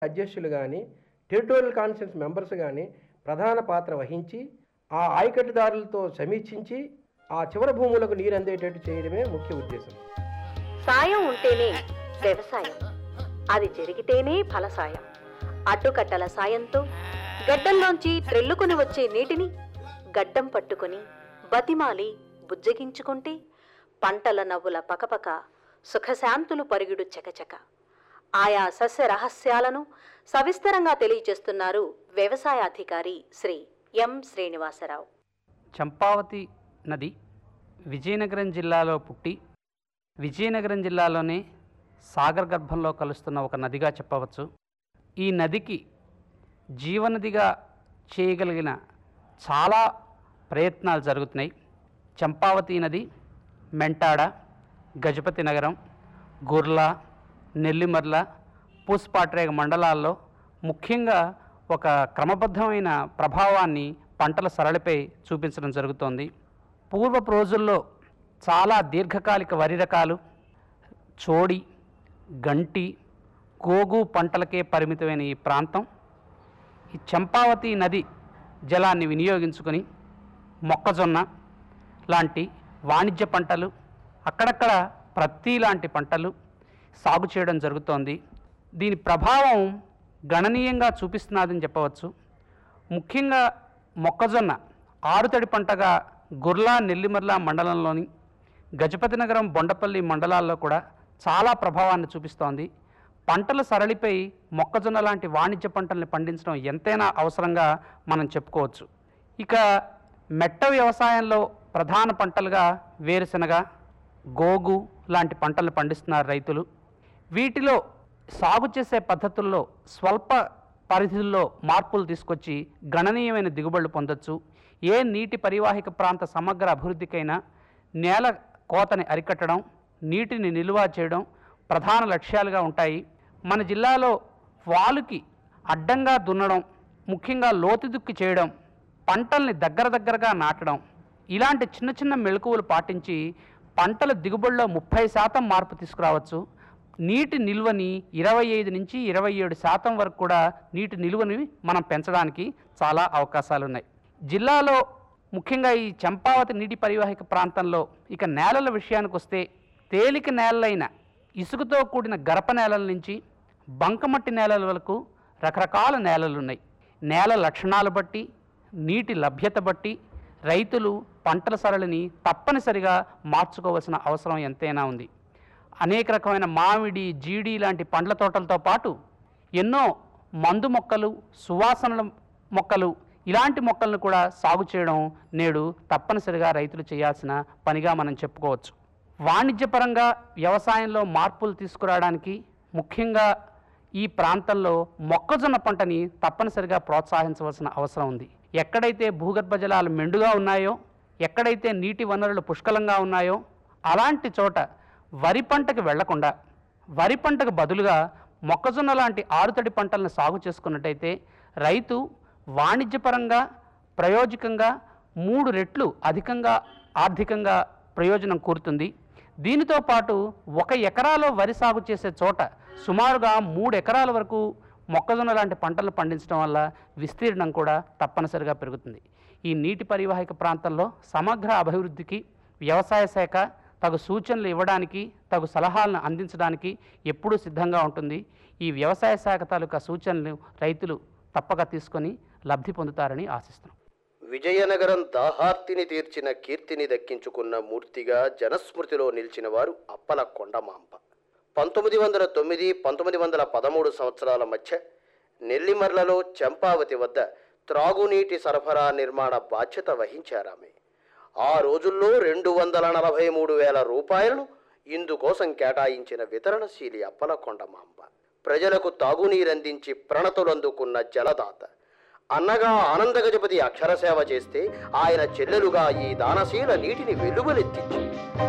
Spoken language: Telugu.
అధ్యక్షులు కానీ టెరిటోరియల్ కాన్ఫరెన్స్ మెంబర్స్ కానీ ప్రధాన పాత్ర వహించి ఆ ఆయకట్టుదారులతో సమీక్షించి ఆ చివరి భూములకు నీరు అందేటట్టు చేయడమే ముఖ్య ఉద్దేశం సాయం ఉంటేనే వ్యవసాయం అది జరిగితేనే ఫలసాయం అడ్డుకట్టల సాయంతో గడ్డంలోంచి త్రెల్లుకుని వచ్చే నీటిని గడ్డం పట్టుకుని బతిమాలి బుజ్జగించుకుంటే పంటల నవ్వుల పకపక సుఖశాంతులు పరిగిడు చకచక ఆయా సస్య రహస్యాలను సవిస్తరంగా తెలియజేస్తున్నారు వ్యవసాయ అధికారి శ్రీ ఎం శ్రీనివాసరావు చంపావతి నది విజయనగరం జిల్లాలో పుట్టి విజయనగరం జిల్లాలోనే సాగర్ గర్భంలో కలుస్తున్న ఒక నదిగా చెప్పవచ్చు ఈ నదికి జీవనదిగా చేయగలిగిన చాలా ప్రయత్నాలు జరుగుతున్నాయి చంపావతి నది మెంటాడ గజపతి నగరం గుర్లా నెల్లిమర్ల పూస్పాట్రేగ మండలాల్లో ముఖ్యంగా ఒక క్రమబద్ధమైన ప్రభావాన్ని పంటల సరళిపై చూపించడం జరుగుతోంది పూర్వపు రోజుల్లో చాలా దీర్ఘకాలిక వరి రకాలు చోడి గంటి గోగు పంటలకే పరిమితమైన ఈ ప్రాంతం ఈ చంపావతి నది జలాన్ని వినియోగించుకొని మొక్కజొన్న లాంటి వాణిజ్య పంటలు అక్కడక్కడ ప్రత్తి లాంటి పంటలు సాగు చేయడం జరుగుతోంది దీని ప్రభావం గణనీయంగా చూపిస్తున్నదని చెప్పవచ్చు ముఖ్యంగా మొక్కజొన్న ఆరుతడి పంటగా గుర్లా నెల్లిమర్ల మండలంలోని గజపతి నగరం బొండపల్లి మండలాల్లో కూడా చాలా ప్రభావాన్ని చూపిస్తోంది పంటల సరళిపై మొక్కజొన్న లాంటి వాణిజ్య పంటల్ని పండించడం ఎంతైనా అవసరంగా మనం చెప్పుకోవచ్చు ఇక మెట్ట వ్యవసాయంలో ప్రధాన పంటలుగా వేరుశనగ గోగు లాంటి పంటలు పండిస్తున్నారు రైతులు వీటిలో సాగు చేసే పద్ధతుల్లో స్వల్ప పరిధిలో మార్పులు తీసుకొచ్చి గణనీయమైన దిగుబడులు పొందొచ్చు ఏ నీటి పరివాహిక ప్రాంత సమగ్ర అభివృద్ధికైనా నేల కోతని అరికట్టడం నీటిని నిల్వ చేయడం ప్రధాన లక్ష్యాలుగా ఉంటాయి మన జిల్లాలో వాలుకి అడ్డంగా దున్నడం ముఖ్యంగా లోతు దుక్కి చేయడం పంటల్ని దగ్గర దగ్గరగా నాటడం ఇలాంటి చిన్న చిన్న మెలకువలు పాటించి పంటల దిగుబడిలో ముప్పై శాతం మార్పు తీసుకురావచ్చు నీటి నిల్వని ఇరవై ఐదు నుంచి ఇరవై ఏడు శాతం వరకు కూడా నీటి నిల్వని మనం పెంచడానికి చాలా అవకాశాలు ఉన్నాయి జిల్లాలో ముఖ్యంగా ఈ చంపావతి నీటి పరివాహిక ప్రాంతంలో ఇక నేలల విషయానికి వస్తే తేలిక నేలలైన ఇసుకతో కూడిన గరప నేలల నుంచి బంకమట్టి నేలల వరకు రకరకాల నేలలు ఉన్నాయి నేల లక్షణాలు బట్టి నీటి లభ్యత బట్టి రైతులు పంటల సరళిని తప్పనిసరిగా మార్చుకోవాల్సిన అవసరం ఎంతైనా ఉంది అనేక రకమైన మామిడి జీడి లాంటి పండ్ల తోటలతో పాటు ఎన్నో మందు మొక్కలు సువాసనల మొక్కలు ఇలాంటి మొక్కలను కూడా సాగు చేయడం నేడు తప్పనిసరిగా రైతులు చేయాల్సిన పనిగా మనం చెప్పుకోవచ్చు వాణిజ్యపరంగా వ్యవసాయంలో మార్పులు తీసుకురావడానికి ముఖ్యంగా ఈ ప్రాంతంలో మొక్కజొన్న పంటని తప్పనిసరిగా ప్రోత్సహించవలసిన అవసరం ఉంది ఎక్కడైతే భూగర్భ జలాలు మెండుగా ఉన్నాయో ఎక్కడైతే నీటి వనరులు పుష్కలంగా ఉన్నాయో అలాంటి చోట వరి పంటకు వెళ్లకుండా వరి పంటకు బదులుగా మొక్కజొన్న లాంటి ఆరుతడి పంటలను సాగు చేసుకున్నట్టయితే రైతు వాణిజ్యపరంగా ప్రయోజకంగా మూడు రెట్లు అధికంగా ఆర్థికంగా ప్రయోజనం కూరుతుంది దీనితో పాటు ఒక ఎకరాలో వరి సాగు చేసే చోట సుమారుగా మూడు ఎకరాల వరకు మొక్కజొన్న లాంటి పంటలు పండించడం వల్ల విస్తీర్ణం కూడా తప్పనిసరిగా పెరుగుతుంది ఈ నీటి పరివాహిక ప్రాంతంలో సమగ్ర అభివృద్ధికి వ్యవసాయ శాఖ తగు సూచనలు ఇవ్వడానికి తగు సలహాలను అందించడానికి ఎప్పుడూ సిద్ధంగా ఉంటుంది ఈ వ్యవసాయ శాఖ తాలూకా సూచనలు రైతులు తప్పక తీసుకొని లబ్ధి పొందుతారని ఆశిస్తున్నాం విజయనగరం దాహార్తిని తీర్చిన కీర్తిని దక్కించుకున్న మూర్తిగా జనస్మృతిలో నిలిచిన వారు అప్పల కొండమాంప పంతొమ్మిది వందల తొమ్మిది పంతొమ్మిది వందల పదమూడు సంవత్సరాల మధ్య నెల్లిమర్లలో చంపావతి వద్ద త్రాగునీటి సరఫరా నిర్మాణ బాధ్యత వహించారామె ఆ రోజుల్లో రెండు వందల నలభై మూడు వేల రూపాయలను ఇందుకోసం కేటాయించిన వితరణశీలి అప్పల కొండమాంబ ప్రజలకు తాగునీరందించి ప్రణతులందుకున్న జలదాత అన్నగా ఆనందగజపతి అక్షరసేవ చేస్తే ఆయన చెల్లెలుగా ఈ దానశీల నీటిని వెలువలెత్తించి